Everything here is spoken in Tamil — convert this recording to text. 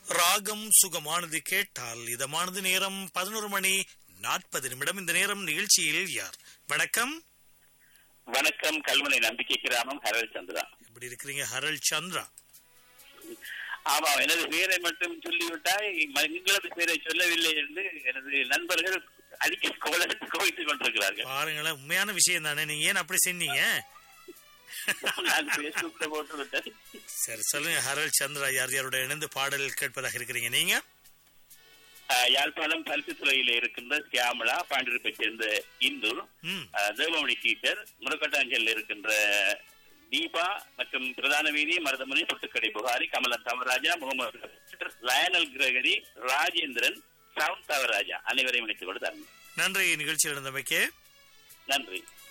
ராகம் சுகமானது கேட்டால் இதமானது நேரம் பதினோரு மணி நாற்பது நிமிடம் இந்த நேரம் நிகழ்ச்சியில் யார் வணக்கம் வணக்கம் கல்முனை நம்பிக்கை கிராமம் ஹரல் சந்திரா எப்படி இருக்கிறீங்க ஹரல் சந்திரா ஆமா எனது பேரை மட்டும் சொல்லிவிட்டால் எங்களது பேரை சொல்லவில்லை என்று எனது நண்பர்கள் அடிக்க கோலத்து கோவித்துக் கொண்டிருக்கிறார்கள் பாருங்களேன் உண்மையான விஷயம் தானே நீங்க ஏன் அப்படி செஞ்சீங்க நான் பேஸ்புக்ல போட்டு விட்டேன் சரி சொல்லுங்க ஹரல் சந்திரா யார் யாரோட இணைந்து பாடல் கேட்பதாக இருக்கிறீங்க நீங்க ஆஹ், யாழ்ப்பாணம் பரிசு துறையில இருக்கின்ற சியாமலா பாண்டிருப்பை சேர்ந்த இந்து ம் ஆஹ், தேவமணி டீச்சர் முருகட்டாஞ்சல் இருக்கின்ற தீபா மற்றும் பிரதான வீதி மருதமணி புட்டுக்கடை Bukhari Kamalan Thavaraja Mohammed Lionel Gregory Rajendran sound Thavaraja அனைவரையும் இணைத்துக் கொடுத்தாங்க நன்றி நிகழ்ச்சியில் இருந்தமைக்கு நன்றி